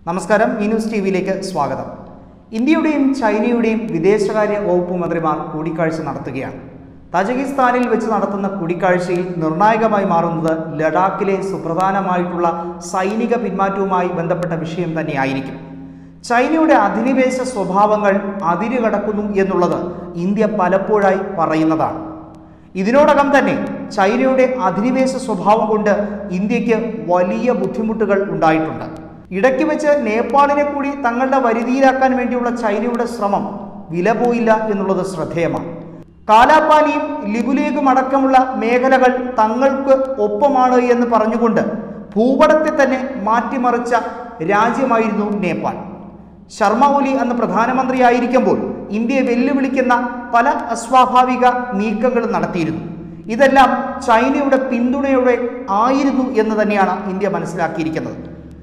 നമസ്കാരം ഈ news T വിയിലേക്ക് സ്വാഗതം ഇന്ത്യയുടെയും ചൈനയുടെയും വിദേശകാര്യ വകുപ്പ് മന്ത്രിമാർ കൂടിക്കാഴ്ച നടത്തുകയാണ് തജകിസ്ഥാനിൽ വെച്ച് നടത്തുന്ന കൂടിക്കാഴ്ചയിൽ നിർണായകമായി മാറുന്നത് ലഡാക്കിലെ സുപ്രധാനമായിട്ടുള്ള സൈനിക പിന്മാറ്റവുമായി ബന്ധപ്പെട്ട വിഷയം തന്നെയായിരിക്കും ചൈനയുടെ അധിനിവേശ സ്വഭാവങ്ങൾ അതിര് കടക്കുന്നു എന്നുള്ളത് ഇന്ത്യ പലപ്പോഴായി പറയുന്നതാണ് ഇതിനോടകം തന്നെ ചൈനയുടെ അധിനിവേശ സ്വഭാവം കൊണ്ട് ഇന്ത്യക്ക് വലിയ ബുദ്ധിമുട്ടുകൾ ഉണ്ടായിട്ടുണ്ട് ഇടയ്ക്ക് വെച്ച് നേപ്പാളിനെ കൂടി തങ്ങളുടെ വരുതിയിലാക്കാൻ വേണ്ടിയുള്ള ചൈനയുടെ ശ്രമം വില പോയില്ല എന്നുള്ളത് ശ്രദ്ധേയമാണ് കാലാപാനിയും ലിബുലേഗും അടക്കമുള്ള മേഖലകൾ തങ്ങൾക്ക് ഒപ്പമാണ് എന്ന് പറഞ്ഞുകൊണ്ട് ഭൂപടത്തെ തന്നെ മാറ്റിമറിച്ച രാജ്യമായിരുന്നു നേപ്പാൾ ശർമ്മ ഒലി അന്ന് പ്രധാനമന്ത്രിയായിരിക്കുമ്പോൾ ഇന്ത്യയെ വെല്ലുവിളിക്കുന്ന പല അസ്വാഭാവിക നീക്കങ്ങളും നടത്തിയിരുന്നു ഇതെല്ലാം ചൈനയുടെ പിന്തുണയോടെ ആയിരുന്നു എന്ന് തന്നെയാണ് ഇന്ത്യ മനസ്സിലാക്കിയിരിക്കുന്നത്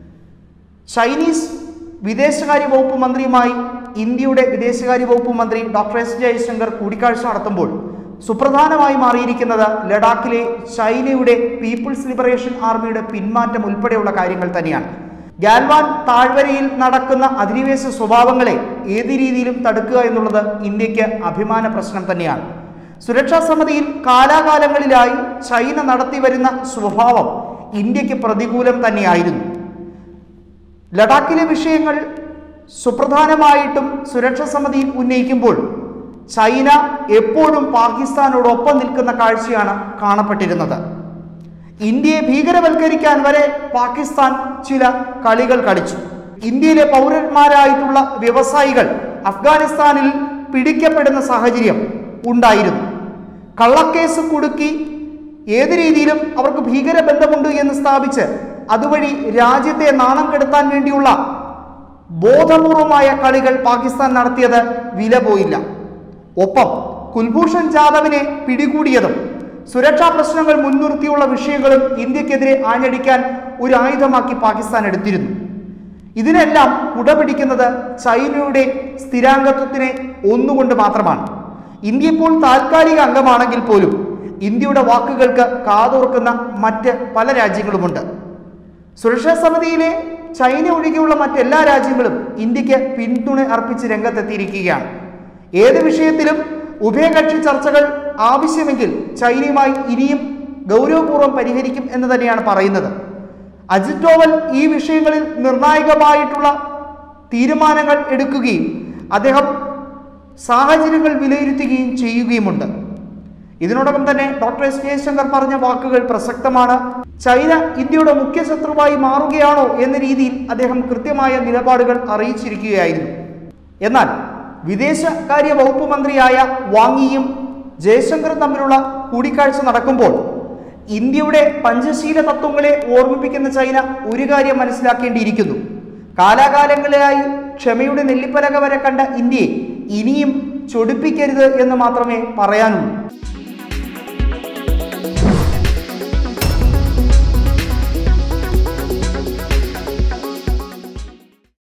ചൈനീസ് വിദേശകാര്യ വകുപ്പ് മന്ത്രിയുമായി ഇന്ത്യയുടെ വിദേശകാര്യ വകുപ്പ് മന്ത്രി ഡോക്ടർ എസ് ജയശങ്കർ കൂടിക്കാഴ്ച നടത്തുമ്പോൾ സുപ്രധാനമായി മാറിയിരിക്കുന്നത് ലഡാക്കിലെ ചൈനയുടെ പീപ്പിൾസ് ലിബറേഷൻ ആർമിയുടെ പിന്മാറ്റം ഉൾപ്പെടെയുള്ള കാര്യങ്ങൾ തന്നെയാണ് ഗാൽവാൻ താഴ്വരയിൽ നടക്കുന്ന അധിനിവേശ സ്വഭാവങ്ങളെ ഏത് രീതിയിലും തടുക്കുക എന്നുള്ളത് ഇന്ത്യക്ക് അഭിമാന പ്രശ്നം തന്നെയാണ് സുരക്ഷാ സമിതിയിൽ കാലാകാലങ്ങളിലായി ചൈന നടത്തിവരുന്ന സ്വഭാവം ഇന്ത്യക്ക് പ്രതികൂലം തന്നെയായിരുന്നു ലഡാക്കിലെ വിഷയങ്ങൾ സുപ്രധാനമായിട്ടും സുരക്ഷാ സമിതിയിൽ ഉന്നയിക്കുമ്പോൾ ചൈന എപ്പോഴും പാകിസ്ഥാനോടൊപ്പം നിൽക്കുന്ന കാഴ്ചയാണ് കാണപ്പെട്ടിരുന്നത് ഇന്ത്യയെ ഭീകരവൽക്കരിക്കാൻ വരെ പാകിസ്ഥാൻ ചില കളികൾ കളിച്ചു ഇന്ത്യയിലെ പൗരന്മാരായിട്ടുള്ള വ്യവസായികൾ അഫ്ഗാനിസ്ഥാനിൽ പിടിക്കപ്പെടുന്ന സാഹചര്യം ഉണ്ടായിരുന്നു കള്ളക്കേസ് കുടുക്കി ഏത് രീതിയിലും അവർക്ക് ഭീകര ബന്ധമുണ്ട് എന്ന് സ്ഥാപിച്ച് അതുവഴി രാജ്യത്തെ നാണം കെടുത്താൻ വേണ്ടിയുള്ള ബോധപൂർവമായ കളികൾ പാകിസ്ഥാൻ നടത്തിയത് വില പോയില്ല ഒപ്പം കുൽഭൂഷൺ ജാദവിനെ പിടികൂടിയതും സുരക്ഷാ പ്രശ്നങ്ങൾ മുൻനിർത്തിയുള്ള വിഷയങ്ങളും ഇന്ത്യക്കെതിരെ ആഞ്ഞടിക്കാൻ ഒരു ആയുധമാക്കി പാകിസ്ഥാൻ എടുത്തിരുന്നു ഇതിനെല്ലാം കുടപിടിക്കുന്നത് ചൈനയുടെ സ്ഥിരാംഗത്വത്തിനെ ഒന്നുകൊണ്ട് മാത്രമാണ് ഇന്ത്യ ഇപ്പോൾ താൽക്കാലിക അംഗമാണെങ്കിൽ പോലും ഇന്ത്യയുടെ വാക്കുകൾക്ക് കാതോർക്കുന്ന മറ്റ് പല രാജ്യങ്ങളുമുണ്ട് സുരക്ഷാ സമിതിയിലെ ചൈന ഒഴികെയുള്ള മറ്റെല്ലാ രാജ്യങ്ങളും ഇന്ത്യക്ക് പിന്തുണ അർപ്പിച്ച് രംഗത്തെത്തിയിരിക്കുകയാണ് ഏത് വിഷയത്തിലും ഉഭയകക്ഷി ചർച്ചകൾ ആവശ്യമെങ്കിൽ ചൈനയുമായി ഇനിയും ഗൗരവപൂർവ്വം പരിഹരിക്കും എന്ന് തന്നെയാണ് പറയുന്നത് അജിത് ഡോവൽ ഈ വിഷയങ്ങളിൽ നിർണായകമായിട്ടുള്ള തീരുമാനങ്ങൾ എടുക്കുകയും അദ്ദേഹം സാഹചര്യങ്ങൾ വിലയിരുത്തുകയും ചെയ്യുകയുമുണ്ട് ഇതിനോടൊപ്പം തന്നെ ഡോക്ടർ എസ് ജയശങ്കർ പറഞ്ഞ വാക്കുകൾ പ്രസക്തമാണ് ചൈന ഇന്ത്യയുടെ മുഖ്യ ശത്രുവായി മാറുകയാണോ എന്ന രീതിയിൽ അദ്ദേഹം കൃത്യമായ നിലപാടുകൾ അറിയിച്ചിരിക്കുകയായിരുന്നു എന്നാൽ വിദേശകാര്യ വകുപ്പ് മന്ത്രിയായ വാങ്ങിയും ജയശങ്കറും തമ്മിലുള്ള കൂടിക്കാഴ്ച നടക്കുമ്പോൾ ഇന്ത്യയുടെ പഞ്ചശീല തത്വങ്ങളെ ഓർമ്മിപ്പിക്കുന്ന ചൈന ഒരു കാര്യം മനസ്സിലാക്കേണ്ടിയിരിക്കുന്നു കാലാകാലങ്ങളിലായി ക്ഷമയുടെ നെല്ലിപ്പലക വരെ കണ്ട ഇന്ത്യയെ ഇനിയും ചൊടിപ്പിക്കരുത് എന്ന് മാത്രമേ പറയാനുള്ളൂ